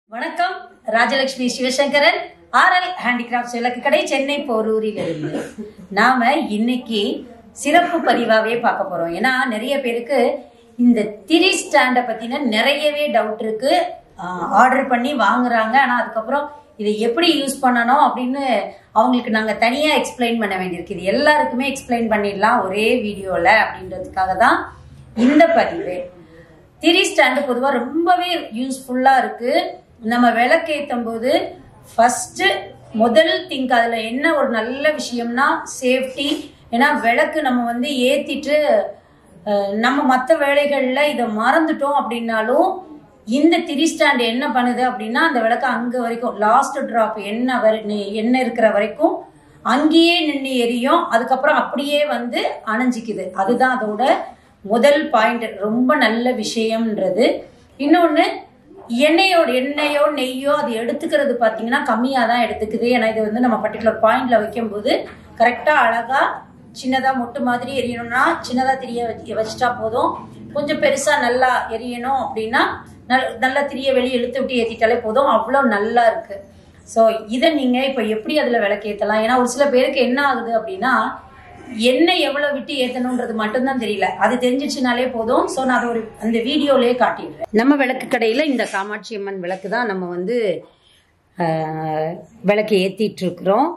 வணக்கம் Rajalakshmi Sivasankaran RL handicrafts விளக்கு கடை சென்னை போரூரில் இருந்து நாம இன்னைக்கு சிறப்பு பதிவாவே பார்க்க போறோம் ஏன்னா நிறைய பேருக்கு இந்த திரி ஸ்டாண்டை பத்தின நிறையவே டவுட் இருக்கு ஆர்டர் பண்ணி வாங்குறாங்க ஆனா அதுக்கப்புறம் இதை எப்படி யூஸ் பண்ணணும் அப்படின்னு அவங்களுக்கு நாங்க தனியா எக்ஸ்பிளைன் பண்ண வேண்டியிருக்கு இது எல்லாருக்குமே எக்ஸ்பிளைன் பண்ணிடலாம் ஒரே வீடியோல அப்படின்றதுக்காக தான் இந்த பதிவு திரி ஸ்டாண்டு பொதுவாக ரொம்பவே யூஸ்ஃபுல்லாக இருக்கு நம்ம விளக்கேற்றும் போது ஃபர்ஸ்ட் முதல் திங்க் அதில் என்ன ஒரு நல்ல விஷயம்னா சேஃப்டி ஏன்னா விளக்கு நம்ம வந்து ஏற்றிட்டு நம்ம மற்ற வேலைகளில் இதை மறந்துட்டோம் அப்படின்னாலும் இந்த திரி ஸ்டாண்ட் என்ன பண்ணுது அப்படின்னா அந்த விளக்கு அங்கே வரைக்கும் லாஸ்ட் ட்ராப் என்ன வரை என்ன இருக்கிற வரைக்கும் அங்கேயே நின்று எரியும் அதுக்கப்புறம் அப்படியே வந்து அணைஞ்சிக்குது அதுதான் அதோட முதல் பாயிண்ட் ரொம்ப நல்ல விஷயம்ன்றது இன்னொன்று எண்ணெயோட எண்ணெயோ நெய்யோ அது எடுத்துக்கிறது பார்த்தீங்கன்னா கம்மியாக தான் எடுத்துக்குது ஏன்னா இது வந்து நம்ம பர்டிகுலர் பாயிண்ட்ல வைக்கும்போது கரெக்டாக அழகா சின்னதாக மொட்டு மாதிரி எரியணும்னா சின்னதாக திரிய வச்சு வச்சுட்டா போதும் கொஞ்சம் பெருசாக நல்லா எரியணும் அப்படின்னா நல் நல்லா திரிய வெளியே இழுத்து விட்டு ஏற்றிட்டாலே போதும் அவ்வளோ நல்லா இருக்கு ஸோ இதை நீங்கள் இப்போ எப்படி அதில் விளக்கேற்றலாம் ஏன்னா ஒரு சில பேருக்கு என்ன ஆகுது அப்படின்னா எண்ணெய் எவ்வளோ விட்டு ஏற்றணுன்றது மட்டும்தான் தெரியல அது தெரிஞ்சிச்சுனாலே போதும் ஸோ நான் அதை ஒரு அந்த வீடியோலேயே காட்டிடுறேன் நம்ம விளக்கு கடையில் இந்த காமாட்சி அம்மன் விளக்கு தான் நம்ம வந்து ஆஹ், விளக்கு ஏற்றிட்டு இருக்கிறோம்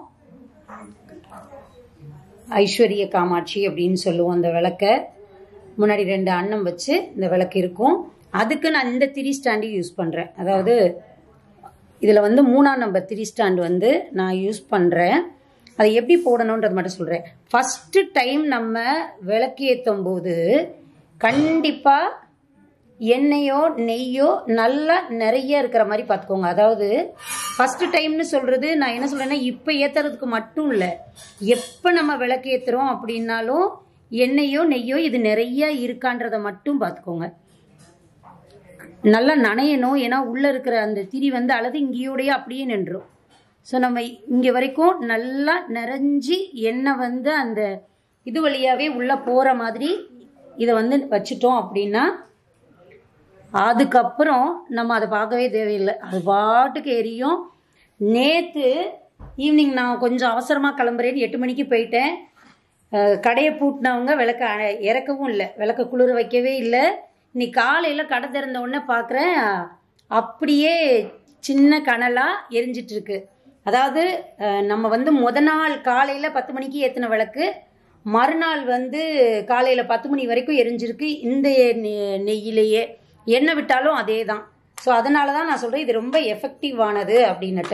ஐஸ்வர்ய காமாட்சி அப்படின்னு சொல்லுவோம் அந்த விளக்கை முன்னாடி ரெண்டு அன்னம் வச்சு இந்த விளக்கு இருக்கும் அதுக்கு நான் இந்த திரி ஸ்டாண்டு யூஸ் பண்ணுறேன் அதாவது இதில் வந்து மூணாம் நம்பர் த்ரீ ஸ்டாண்ட் வந்து நான் யூஸ் பண்ணுறேன் அதை எப்படி போடணுன்றது மட்டும் சொல்கிறேன் ஃபஸ்ட்டு டைம் நம்ம விளக்கேற்றும் போது கண்டிப்பாக எண்ணெயோ நெய்யோ நல்லா நிறைய இருக்கிற மாதிரி பார்த்துக்கோங்க அதாவது ஃபஸ்ட்டு டைம்னு சொல்கிறது நான் என்ன சொல்கிறேன்னா இப்போ ஏற்றுறதுக்கு மட்டும் இல்லை எப்போ நம்ம விளக்கேற்றுறோம் அப்படின்னாலும் எண்ணெயோ நெய்யோ இது நிறைய இருக்கான்றதை மட்டும் பார்த்துக்கோங்க நல்லா நனையணும் ஏன்னா உள்ளே இருக்கிற அந்த திரி வந்து அல்லது இங்கேயோடையே அப்படியே நின்றும் ஸோ நம்ம இங்கே வரைக்கும் நல்லா நிறைஞ்சி எண்ணெய் வந்து அந்த இது வழியாகவே உள்ளே போகிற மாதிரி இதை வந்து வச்சுட்டோம் அப்படின்னா அதுக்கப்புறம் நம்ம அதை பார்க்கவே தேவையில்லை அது பாட்டுக்கு எரியும் நேற்று ஈவினிங் நான் கொஞ்சம் அவசரமாக கிளம்புறேன்னு எட்டு மணிக்கு போயிட்டேன் அஹ், கடையை பூட்டினவங்க விளக்க அணை- இறக்கவும் இல்லை விளக்க குளிர வைக்கவே இல்லை இன்னைக்கு காலையில் கடை திறந்த உடனே பார்க்குறேன் அப்படியே சின்ன கனலாக எரிஞ்சிட்டு இருக்கு அதாவது அஹ், நம்ம வந்து முத நாள் காலையில் பத்து மணிக்கு ஏற்றின விளக்கு மறுநாள் வந்து காலையில் பத்து மணி வரைக்கும் எரிஞ்சிருக்கு இந்த நெ- நெய்யிலேயே எண்ணெய் விட்டாலும் அதே தான் ஸோ அதனால தான் நான் சொல்கிறேன் இது ரொம்ப எஃபெக்டிவானது அப்படின்னுட்டு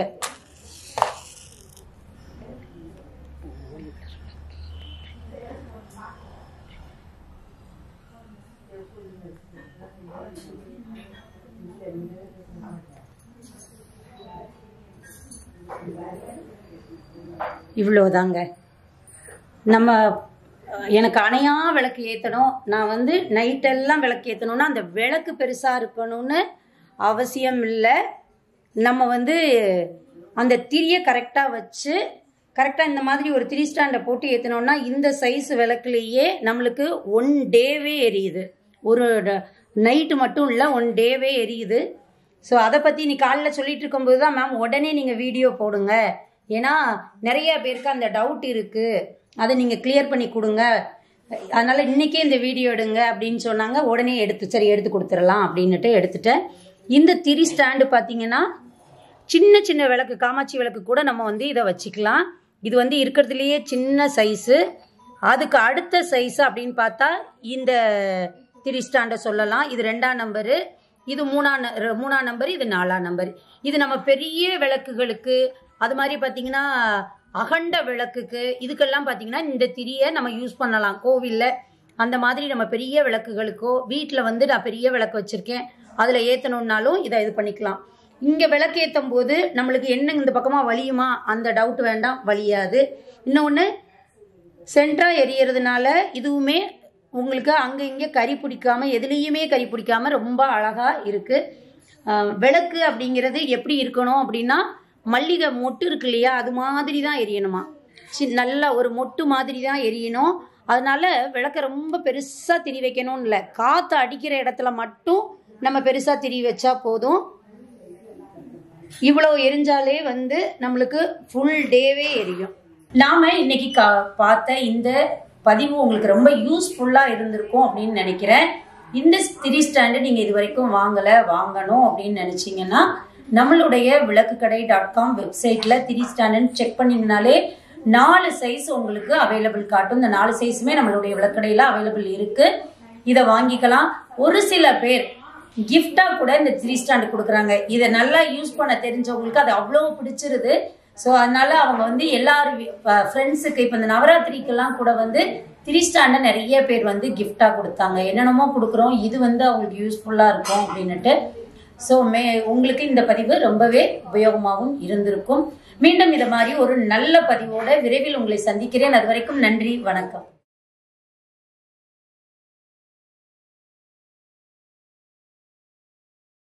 இவ்வளோதாங்க நம்ம அஹ், எனக்கு அணையா விளக்கு ஏற்றணும் நான் வந்து நைட்டெல்லாம் விளக்கு ஏற்றணும்னா அந்த விளக்கு பெருசாக இருக்கணும்னு அவசியம் இல்லை நம்ம வந்து அந்த திரியை கரெக்டாக வச்சு கரெக்டாக இந்த மாதிரி ஒரு த்ரீ ஸ்டாண்டை போட்டு ஏற்றினோம்னா இந்த சைஸ் விளக்குலேயே நம்மளுக்கு ஒன் டேவே எரியுது ஒரு நைட்டு மட்டும் இல்லை ஒன் டேவே எரியுது ஸோ அதை பற்றி நீ காலைல சொல்லிட்டு இருக்கும்போது தான் மேம் உடனே நீங்கள் வீடியோ போடுங்க ஏன்னா நிறைய பேருக்கு அந்த டவுட் இருக்குது அதை நீங்கள் கிளியர் பண்ணி கொடுங்க அதனால் இன்றைக்கே இந்த வீடியோ எடுங்க அப்படின்னு சொன்னாங்க உடனே எடுத்து சரி எடுத்து கொடுத்துடலாம் அப்படின்னுட்டு எடுத்துட்டேன் இந்த திரி ஸ்டாண்டு பார்த்தீங்கன்னா சின்ன சின்ன விளக்கு காமாட்சி விளக்கு கூட நம்ம வந்து இதை வச்சுக்கலாம் இது வந்து இருக்கிறதுலையே சின்ன சைஸு அதுக்கு அடுத்த சைஸ் அப்படின்னு பார்த்தா இந்த திரி ஸ்டாண்டை சொல்லலாம் இது ரெண்டாம் நம்பரு இது மூணாம் ந- ர- மூணாம் நம்பர் இது நாலாம் நம்பர் இது நம்ம பெரிய விளக்குகளுக்கு அது மாதிரி பார்த்தீங்கன்னா அகண்ட விளக்குக்கு இதுக்கெல்லாம் பார்த்தீங்கன்னா இந்த திரியை நம்ம யூஸ் பண்ணலாம் கோவிலில் அந்த மாதிரி நம்ம பெரிய விளக்குகளுக்கோ வீட்டில் வந்து நான் பெரிய விளக்கு வச்சுருக்கேன் அதில் ஏற்றணுன்னாலும் இதை இது பண்ணிக்கலாம் இங்கே விளக்கேற்றும் போது நம்மளுக்கு என்ன இந்த பக்கமாக வலியுமா அந்த டவுட் வேண்டாம் வலியாது இன்னொன்று சென்ட்ரா எரியறதுனால இதுவுமே உங்களுக்கு அங்கே இங்கே கறி பிடிக்காம எதுலேயுமே கறி பிடிக்காம ரொம்ப அழகாக இருக்குது விளக்கு அப்படிங்கிறது எப்படி இருக்கணும் அப்படின்னா மல்லிகை மொட்டு இருக்கு இல்லையா அது மாதிரி தான் எரியணுமா சி நல்லா ஒரு மொட்டு மாதிரி தான் எரியணும் அதனால விளக்க ரொம்ப பெருசாக திரி வைக்கணும்னு இல்லை காற்று அடிக்கிற இடத்துல மட்டும் நம்ம பெருசாக திரி வச்சா போதும் இவ்வளோ எரிஞ்சாலே வந்து நம்மளுக்கு ஃபுல் டேவே எரியும் நாம இன்னைக்கு கா பார்த்த இந்த பதிவு உங்களுக்கு ரொம்ப யூஸ்ஃபுல்லாக இருந்திருக்கும் அப்படின்னு நினைக்கிறேன் இந்த திரி ஸ்டாண்டு நீங்கள் இது வரைக்கும் வாங்கலை வாங்கணும் அப்படின்னு நினச்சிங்கன்னா நம்மளுடைய விளக்குக்கடை டாட் காம் வெப்சைட்டில் திரி ஸ்டாண்டுன்னு செக் பண்ணிங்கனாலே நாலு சைஸ் உங்களுக்கு அவைலபிள் காட்டும் இந்த நாலு சைஸுமே நம்மளுடைய விளக்கடையில் அவைலபிள் இருக்குது இதை வாங்கிக்கலாம் ஒரு சில பேர் கிஃப்டா கூட இந்த த்ரீ ஸ்டாண்ட் கொடுக்குறாங்க இதை நல்லா யூஸ் பண்ண தெரிஞ்சவங்களுக்கு அது அவ்வளோ பிடிச்சிருது ஸோ அதனால அவங்க வந்து எல்லாரும் ஃப்ரெண்ட்ஸுக்கு இப்போ இந்த நவராத்திரிக்கெல்லாம் கூட வந்து த்ரீ ஸ்டாண்டை நிறைய பேர் வந்து கிஃப்டாக கொடுத்தாங்க என்னென்னமோ கொடுக்குறோம் இது வந்து அவங்களுக்கு யூஸ்ஃபுல்லாக இருக்கும் அப்படின்னுட்டு ஸோ மே உங்களுக்கு இந்த பதிவு ரொம்பவே உபயோகமாகவும் இருந்திருக்கும் மீண்டும் இது மாதிரி ஒரு நல்ல பதிவோட விரைவில் உங்களை சந்திக்கிறேன் அது வரைக்கும் நன்றி வணக்கம்